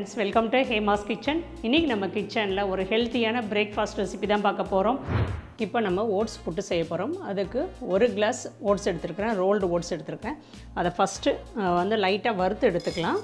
friends welcome to Hema's kitchen இன்றைக்கி நம்ம கிச்சனில் ஒரு ஹெல்த்தியான பிரேக்ஃபாஸ்ட் ரெசிபி தான் பார்க்க போகிறோம் இப்போ நம்ம ஓட்ஸ் புட்டு செய்ய போகிறோம் அதுக்கு ஒரு கிளாஸ் ஓட்ஸ் எடுத்துருக்கிறேன் ரோல்டு ஓட்ஸ் எடுத்துருக்கேன் அதை ஃபஸ்ட்டு வந்து லைட்டாக வறுத்து எடுத்துக்கலாம்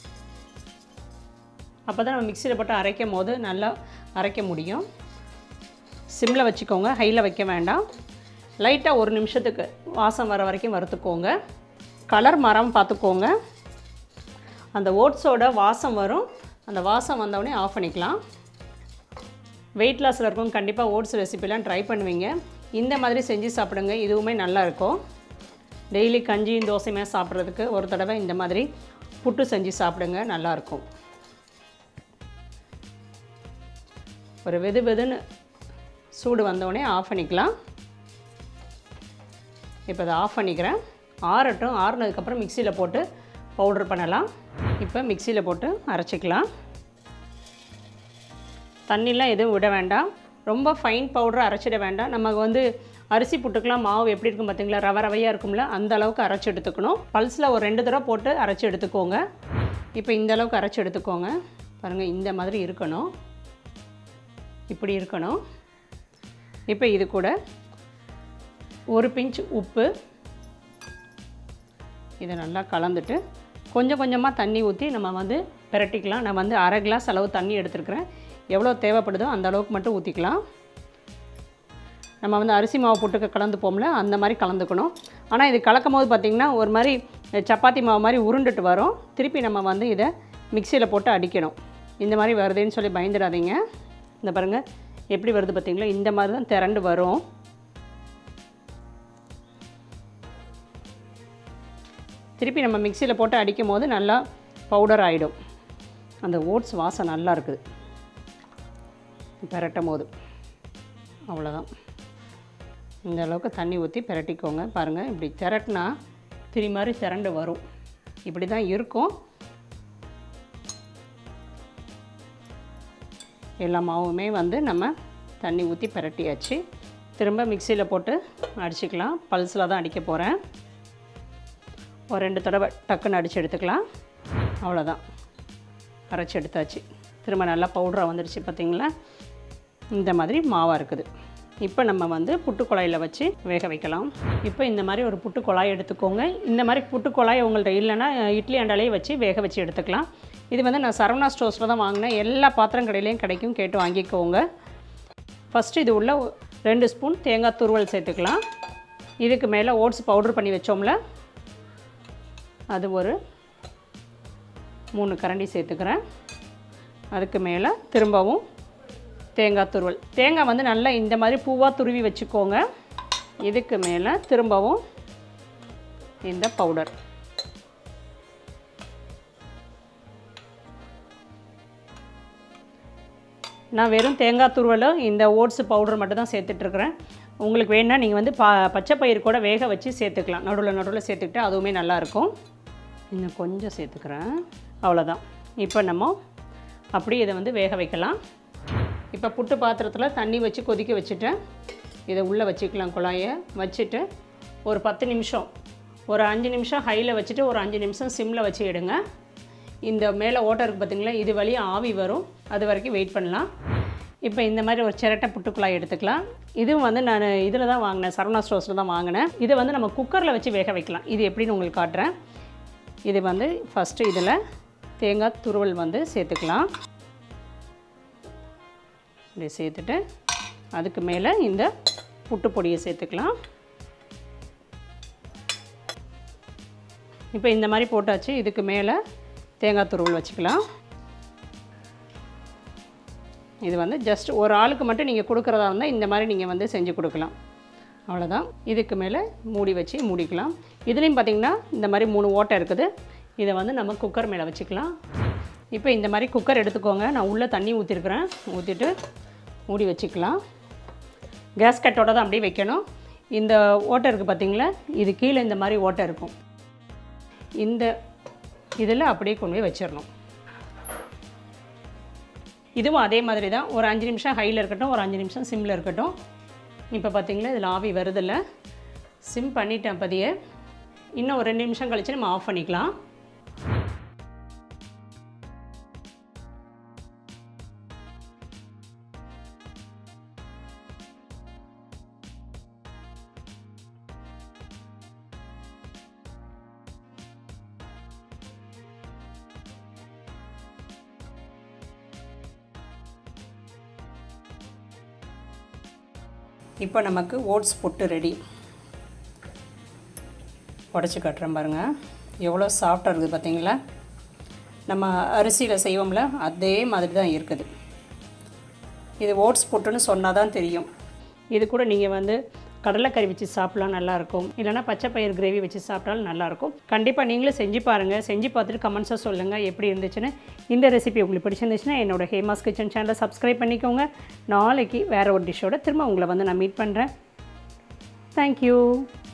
அப்போ தான் நம்ம மிக்சியில் போட்டு அரைக்கும் போது நல்லா அரைக்க முடியும் சிம்மில் வச்சுக்கோங்க ஹையில் வைக்க வேண்டாம் லைட்டாக ஒரு நிமிஷத்துக்கு வாசம் வர வரைக்கும் வறுத்துக்கோங்க கலர் மரம் பார்த்துக்கோங்க அந்த ஓட்ஸோட வாசம் வரும் அந்த வாசம் வந்தவுடனே ஆஃப் பண்ணிக்கலாம் வெயிட் லாஸில் இருக்கவங்க கண்டிப்பாக ஓட்ஸ் ரெசிபிலாம் ட்ரை பண்ணுவீங்க இந்த மாதிரி செஞ்சு சாப்பிடுங்க இதுவுமே நல்லா இருக்கும் டெய்லி கஞ்சியும் தோசையுமே சாப்பிட்றதுக்கு ஒரு தடவை இந்த மாதிரி புட்டு செஞ்சு சாப்பிடுங்க நல்லாயிருக்கும் ஒரு வெது வெதுன்னு சூடு வந்தவுடனே ஆஃப் பண்ணிக்கலாம் இப்போ அதை ஆஃப் பண்ணிக்கிறேன் ஆறட்டும் ஆறுனதுக்கப்புறம் மிக்சியில் போட்டு பவுட்ரு பண்ணலாம் இப்போ மிக்சியில் போட்டு அரைச்சிக்கலாம் தண்ணிலாம் எதுவும் விட வேண்டாம் ரொம்ப ஃபைன் பவுடர் அரைச்சிட வேண்டாம் நமக்கு வந்து அரிசி புட்டுக்கெலாம் மாவு எப்படி இருக்கும் பார்த்தீங்களா ரவை ரவையாக இருக்கும்ல அந்த அளவுக்கு அரைச்சி எடுத்துக்கணும் பல்ஸில் ஒரு ரெண்டு தடவை போட்டு அரைச்சி எடுத்துக்கோங்க இப்போ இந்த அளவுக்கு அரைச்சி எடுத்துக்கோங்க பாருங்கள் இந்த மாதிரி இருக்கணும் இப்படி இருக்கணும் இப்போ இது கூட ஒரு பிஞ்ச் உப்பு இதை நல்லா கலந்துட்டு கொஞ்சம் கொஞ்சமாக தண்ணி ஊற்றி நம்ம வந்து பிரட்டிக்கலாம் நான் வந்து அரை கிளாஸ் அளவு தண்ணி எடுத்துருக்கிறேன் எவ்வளோ தேவைப்படுதோ அந்த அளவுக்கு மட்டும் ஊற்றிக்கலாம் நம்ம வந்து அரிசி மாவு போட்டு கலந்து போம்ல அந்த மாதிரி கலந்துக்கணும் ஆனால் இது கலக்கும் போது பார்த்திங்கன்னா ஒரு மாதிரி சப்பாத்தி மாவு மாதிரி உருண்டுட்டு வரும் திருப்பி நம்ம வந்து இதை மிக்சியில் போட்டு அடிக்கணும் இந்த மாதிரி வருதுன்னு சொல்லி பயந்துடாதீங்க இந்த பாருங்கள் எப்படி வருது பார்த்திங்களா இந்த மாதிரி தான் திரண்டு வரும் திருப்பி நம்ம மிக்சியில் போட்டு அடிக்கும் போது நல்லா பவுடர் ஆகிடும் அந்த ஓட்ஸ் வாசம் நல்லா இருக்குது பெரட்டும் போது அவ்வளோதான் இந்த அளவுக்கு தண்ணி ஊற்றி பெரட்டிக்கோங்க பாருங்கள் இப்படி திரட்டினா திரி மாதிரி திரண்டு வரும் இப்படி தான் இருக்கும் எல்லா மாவுமே வந்து நம்ம தண்ணி ஊற்றி பெரட்டியாச்சு திரும்ப மிக்சியில் போட்டு அடிச்சுக்கலாம் பல்ஸில் தான் அடிக்க போகிறேன் ஒரு ரெண்டு தடவை டக்குன்னு அடித்து எடுத்துக்கலாம் அவ்வளோதான் அரைச்சி எடுத்தாச்சு திரும்ப நல்லா பவுடராக வந்துடுச்சு பார்த்திங்களா இந்த மாதிரி மாவாக இருக்குது இப்போ நம்ம வந்து புட்டு குழாயில் வச்சு வேக வைக்கலாம் இப்போ இந்த மாதிரி ஒரு புட்டு குழாய் எடுத்துக்கோங்க இந்த மாதிரி புட்டு குழாய் உங்கள்கிட்ட இல்லைன்னா இட்லி அண்டாலே வச்சு வேக வச்சு எடுத்துக்கலாம் இது வந்து நான் சரவணா ஸ்டோர்ஸில் தான் வாங்கினேன் எல்லா பாத்திரம் கடையிலையும் கிடைக்கும் கேட்டு வாங்கிக்கோங்க ஃபஸ்ட்டு இது உள்ள ரெண்டு ஸ்பூன் தேங்காய் துருவல் சேர்த்துக்கலாம் இதுக்கு மேலே ஓட்ஸ் பவுட்ரு பண்ணி வச்சோம்ல அது ஒரு மூணு கரண்டி சேர்த்துக்கிறேன் அதுக்கு மேலே திரும்பவும் தேங்காய் துருவல் தேங்காய் வந்து நல்லா இந்த மாதிரி பூவாக துருவி வச்சுக்கோங்க இதுக்கு மேலே திரும்பவும் இந்த பவுடர் நான் வெறும் தேங்காய் துருவலும் இந்த ஓட்ஸ் பவுடர் மட்டும் தான் சேர்த்துட்ருக்குறேன் உங்களுக்கு வேணால் நீங்கள் வந்து பா பச்சை பயிர் கூட வேக வச்சு சேர்த்துக்கலாம் நடுவில் நடுவில் சேர்த்துக்கிட்டு அதுவுமே நல்லாயிருக்கும் இன்னும் கொஞ்சம் சேர்த்துக்கிறேன் அவ்வளோதான் இப்போ நம்ம அப்படியே இதை வந்து வேக வைக்கலாம் இப்போ புட்டு பாத்திரத்தில் தண்ணி வச்சு கொதிக்க வச்சுட்டேன் இதை உள்ளே வச்சுக்கலாம் குழாயை வச்சுட்டு ஒரு பத்து நிமிஷம் ஒரு அஞ்சு நிமிஷம் ஹையில் வச்சுட்டு ஒரு அஞ்சு நிமிஷம் சிம்மில் வச்சு எடுங்க இந்த மேலே ஓட்டை இருக்குது பார்த்தீங்களா இது வழியாக ஆவி வரும் அது வரைக்கும் வெயிட் பண்ணலாம் இப்போ இந்த மாதிரி ஒரு சிரட்டை புட்டுக்குழாய் எடுத்துக்கலாம் இதுவும் வந்து நான் இதில் தான் வாங்கினேன் சரவணா ஸ்டோர்ஸில் தான் வாங்கினேன் இதை வந்து நம்ம குக்கரில் வச்சு வேக வைக்கலாம் இது எப்படின்னு உங்களுக்கு காட்டுறேன் இது வந்து ஃபஸ்ட்டு இதில் தேங்காய் துருவல் வந்து சேர்த்துக்கலாம் இப்படி சேர்த்துட்டு அதுக்கு மேலே இந்த புட்டு பொடியை சேர்த்துக்கலாம் இப்போ இந்த மாதிரி போட்டாச்சு இதுக்கு மேலே தேங்காய் துருவல் வச்சுக்கலாம் இது வந்து ஜஸ்ட் ஒரு ஆளுக்கு மட்டும் நீங்கள் கொடுக்குறதா இருந்தால் இந்த மாதிரி நீங்கள் வந்து செஞ்சு கொடுக்கலாம் அவ்வளோதான் இதுக்கு மேலே மூடி வச்சு மூடிக்கலாம் இதுலேயும் பார்த்திங்கன்னா இந்த மாதிரி மூணு ஓட்டை இருக்குது இதை வந்து நம்ம குக்கர் மேலே வச்சுக்கலாம் இப்போ இந்த மாதிரி குக்கர் எடுத்துக்கோங்க நான் உள்ளே தண்ணி ஊற்றிருக்கிறேன் ஊற்றிட்டு மூடி வச்சுக்கலாம் கேஸ் கட்டோட தான் அப்படியே வைக்கணும் இந்த ஓட்டை இருக்குது பார்த்திங்களா இது கீழே இந்த மாதிரி ஓட்டை இருக்கும் இந்த இதில் அப்படியே கொண்டு போய் வச்சிடணும் இதுவும் அதே மாதிரி தான் ஒரு அஞ்சு நிமிஷம் ஹையில் இருக்கட்டும் ஒரு அஞ்சு நிமிஷம் சிம்மில் இருக்கட்டும் இப்போ பார்த்தீங்களா இதில் ஆவி வருதில்ல சிம் பண்ணிட்டேன் பதிய இன்னும் ஒரு ரெண்டு நிமிஷம் கழிச்சு நம்ம ஆஃப் பண்ணிக்கலாம் இப்போ நமக்கு ஓட்ஸ் பொட்டு ரெடி உடச்சி காட்டுறேன் பாருங்கள் எவ்வளோ சாஃப்டாக இருக்குது பார்த்தீங்களா நம்ம அரிசியில் செய்வோம்ல அதே மாதிரி தான் இருக்குது இது ஓட்ஸ் பொட்டுன்னு சொன்னால் தான் தெரியும் இது கூட நீங்கள் வந்து கடலைக்கறி வச்சு சாப்பிட்லாம் நல்லாயிருக்கும் இல்லைனா பச்சை பயிர் கிரேவி வச்சு சாப்பிட்டாலும் நல்லாயிருக்கும் கண்டிப்பாக நீங்களும் செஞ்சு பாருங்கள் செஞ்சு பார்த்துட்டு கமெண்ட்ஸாக சொல்லுங்கள் எப்படி இருந்துச்சுன்னு இந்த ரெசிபி உங்களுக்கு பிடிச்சிருந்துச்சுன்னா என்னோட ஹேமாஸ் கிச்சன் சேனலை சப்ஸ்கிரைப் பண்ணிக்கோங்க நாளைக்கு வேறு ஒரு டிஷ்ஷோட திரும்ப உங்களை வந்து நான் மீட் பண்ணுறேன் தேங்க்யூ